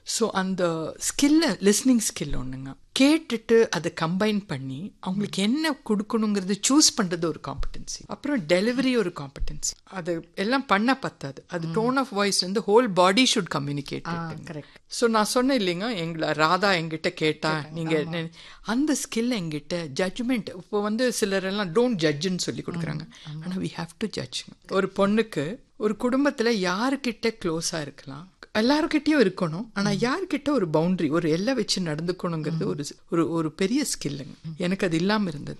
So அந்த ஸ்கில்ல listening skill ஒன்றுங்க கேட்டுட்டு அதை கம்பைன் பண்ணி அவங்களுக்கு என்ன கொடுக்கணுங்கிறது சூஸ் பண்ணுறது ஒரு காம்படென்சி அப்புறம் டெலிவரி ஒரு காம்படென்சி அது எல்லாம் பண்ண பத்தாது அது டோன் ஆஃப் வாய்ஸ் வந்து whole body should communicate correct so நான் சொன்னேன் இல்லைங்க எங்களை ராதா எங்கிட்ட கேட்டா நீங்க என்ன- அந்த ஸ்கில் எங்கிட்ட ஜட்ஜ்மெண்ட் இப்போ வந்து சிலர் எல்லாம் டோன்ட் ஜட்ஜுன்னு சொல்லி கொடுக்குறாங்க ஆனா வி ஹாவ் டு ஜட்ஜ் ஒரு பொண்ணுக்கு ஒரு குடும்பத்துல யாருக்கிட்ட க்ளோஸா இருக்கலாம் எல்லாருக்கிட்டையும் இருக்கணும் ஆனா யார்கிட்ட ஒரு பவுண்டரி ஒரு எல்லை வச்சு நடந்துக்கணுங்கிறது ஒரு ஒரு ஒரு பெரிய ஸ்கில்லுங்க எனக்கு அது இல்லாம இருந்தது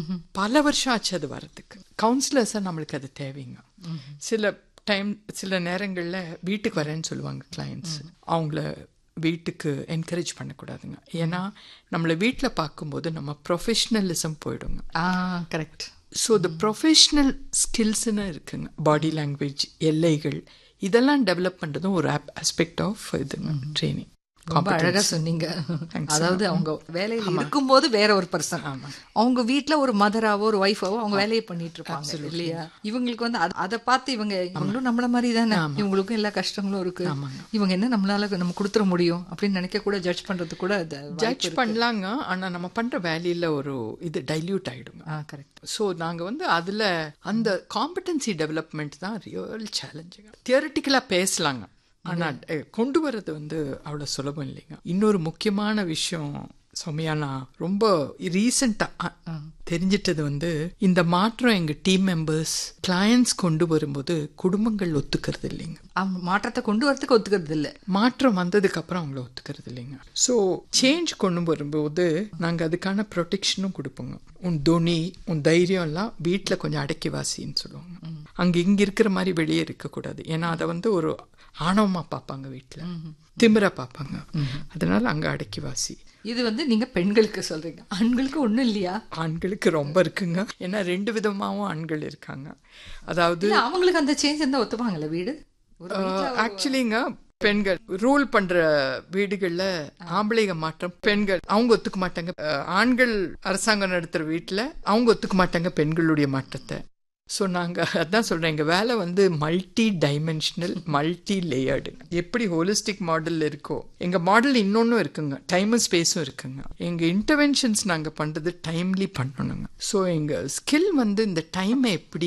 பல வருஷம் ஆச்சு அது வர்றதுக்கு கவுன்சிலர்ஸா நம்மளுக்கு அது தேவைங்க சில டைம் சில நேரங்கள்ல வீட்டுக்கு வரேன்னு சொல்லுவாங்க கிளையண்ட்ஸ் அவங்கள வீட்டுக்கு என்கரேஜ் பண்ணக்கூடாதுங்க ஏன்னா நம்மளை வீட்டில் பார்க்கும்போது நம்ம ப்ரொஃபஷ்னலிசம் போயிடுங்க ஆ கரெக்ட் ஸோ த ப்ரொஃபஷ்னல் ஸ்கில்ஸ்னு இருக்குங்க பாடி லாங்குவேஜ் எல்லைகள் இதெல்லாம் டெவலப் பண்ணுறதும் ஒரு ஆஸ்பெக்ட் ஆஃப் இதுங்க ட்ரைனிங் ரொம்ப அழகா சொன்னீங்க அதாவது அவங்க வேலையில இருக்கும்போது வேற ஒரு பர்சன் அவங்க வீட்ல ஒரு மதராவோ ஒரு ஒய்ஃபாவோ அவங்க வேலையை பண்ணிட்டு இருப்பாங்க இல்லையா இவங்களுக்கு வந்து அத- அதை பார்த்து இவங்க இவங்களும் நம்மள மாதிரி தானே இவங்களுக்கும் எல்லா கஷ்டங்களும் இருக்கு இவங்க என்ன நம்மளால நம்ம கொடுத்துட முடியும் அப்படின்னு நினைக்க கூட ஜட்ஜ் பண்றது கூட அது ஜட்ஜ் பண்ணலாங்க ஆனா நம்ம பண்ற வேலையில ஒரு இது டைல்யூட் ஆயிடுங்க ஆ கரெக்ட் ஸோ நாங்கள் வந்து அதில் அந்த காம்படன்சி டெவலப்மெண்ட் தான் ரியல் சேலஞ்சுங்க தியரட்டிக்கலாக பேசலாங்க ஆனால் கொண்டு வர்றது வந்து அவ்வளோ சுலபம் இல்லைங்க இன்னொரு முக்கியமான விஷயம் சௌமியா நான் ரொம்ப ரீசெண்டாக தெரிஞ்சிட்டது வந்து இந்த மாற்றம் எங்கள் டீம் மெம்பர்ஸ் கிளையண்ட்ஸ் கொண்டு வரும்போது குடும்பங்கள் ஒத்துக்கிறது இல்லைங்க அவங்க மாற்றத்தை கொண்டு வரதுக்கு ஒத்துக்கிறது இல்ல மாற்றம் வந்ததுக்கு அப்புறம் அவங்கள ஒத்துக்கிறது இல்லைங்க ஸோ சேஞ்ச் கொண்டு வரும்போது நாங்கள் அதுக்கான ப்ரொடெக்ஷனும் கொடுப்போங்க உன் துணி உன் தைரியம் எல்லாம் வீட்டில் கொஞ்சம் அடக்கி வாசின்னு சொல்லுவாங்க அங்கே இங்கே இருக்கிற மாதிரி வெளியே இருக்கக்கூடாது ஏன்னா அதை வந்து ஒரு ஆணவமாக பார்ப்பாங்க வீட்டில் திமிரா பார்ப்பாங்க அதனால அங்கே அடக்கி வாசி இது வந்து நீங்க பெண்களுக்கு சொல்றீங்க ஆண்களுக்கு ஒண்ணும் இல்லையா ஆண்களுக்கு ரொம்ப இருக்குங்க ஏன்னா ரெண்டு விதமாகவும் ஆண்கள் இருக்காங்க அதாவது இல்ல அவங்களுக்கு அந்த சேஞ்ச் இருந்தா ஒத்துப்பாங்கல்ல வீடு ஒரு வீட்ல ஆக்சுவலிங்க பெண்கள் ரூல் பண்ற வீடுகள்ல ஆம்பளைங்க மாற்றம் பெண்கள் அவங்க ஒத்துக்க மாட்டாங்க அஹ், ஆண்கள் அரசாங்கம் நடத்துற வீட்டுல அவங்க ஒத்துக்க மாட்டாங்க பெண்களுடைய மாற்றத்தை ஸோ நாங்கள் அதான் சொல்கிறேன் எங்கள் வேலை வந்து மல்டி டைமென்ஷனல் மல்டி லேயர்டு எப்படி ஹோலிஸ்டிக் மாடல் இருக்கோ எங்கள் மாடல் இன்னொன்றும் இருக்குங்க டைமும் ஸ்பேஸும் இருக்குங்க எங்கள் இன்டர்வென்ஷன்ஸ் நாங்கள் பண்ணுறது டைம்லி பண்ணணுங்க ஸோ எங்கள் ஸ்கில் வந்து இந்த டைமை எப்படி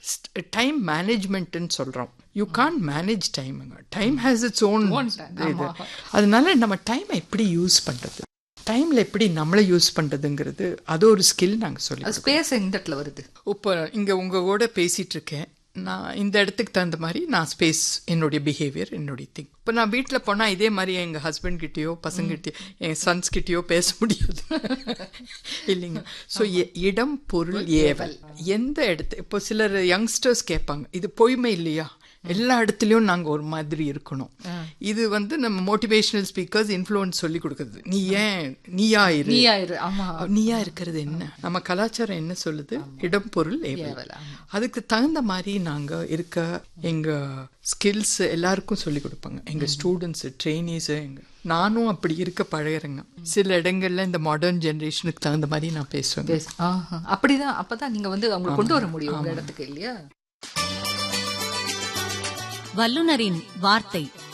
டைம் மேனேஜ்மெண்ட்டுன்னு சொல்கிறோம் யூ கான் மேனேஜ் டைமுங்க டைம் ஹேஸ் இட்ஸ் ஓன் இது அதனால நம்ம டைமை எப்படி யூஸ் பண்ணுறது டைமில் எப்படி நம்மளை யூஸ் பண்ணுறதுங்கிறது அது ஒரு ஸ்கில் நாங்கள் சொல்லி ஸ்பேஸ் எந்த இடத்துல வருது இப்போ இங்கே உங்கள் கூட பேசிகிட்டு இருக்கேன் நான் இந்த இடத்துக்கு தகுந்த மாதிரி நான் ஸ்பேஸ் என்னுடைய பிஹேவியர் என்னுடைய திங் இப்போ நான் வீட்டில் போனால் இதே மாதிரி எங்கள் ஹஸ்பண்ட் கிட்டேயோ பசங்கிட்டயோ என் சன்ஸ் கிட்டேயோ பேச முடியாது இல்லைங்க ஸோ இடம் பொருள் ஏவல் எந்த இடத்து இப்போ சிலர் யங்ஸ்டர்ஸ் கேட்பாங்க இது பொய்மை இல்லையா எல்லா இடத்துலையும் நாங்கள் ஒரு மாதிரி இருக்கணும் இது வந்து நம்ம மோட்டிவேஷனல் ஸ்பீக்கர்ஸ் இன்ஃப்ளூயன்ஸ் சொல்லி கொடுக்குறது நீ ஏன் நீயா இரு நீ ஆயிரு ஆமா நீயா இருக்கிறது என்ன நம்ம கலாச்சாரம் என்ன சொல்லுது இடம் பொருள் ஏவல் அதுக்கு தகுந்த மாதிரி நாங்க இருக்க எங்க ஸ்கில்ஸ் எல்லாருக்கும் சொல்லி கொடுப்பாங்க எங்க ஸ்டூடெண்ட்ஸ் ட்ரெயினிஸ் எங்க நானும் அப்படி இருக்க பழகுறேங்க சில இடங்கள்ல இந்த மாடர்ன் ஜெனரேஷனுக்கு தகுந்த மாதிரி நான் பேசுவேன் பேச ஆஹா. அப்படிதான் அப்பதான் நீங்க வந்து அவங்களை கொண்டு வர முடியும் உங்க இடத்துக்கு இல்லையா வல்லுனரின் வார்த்தை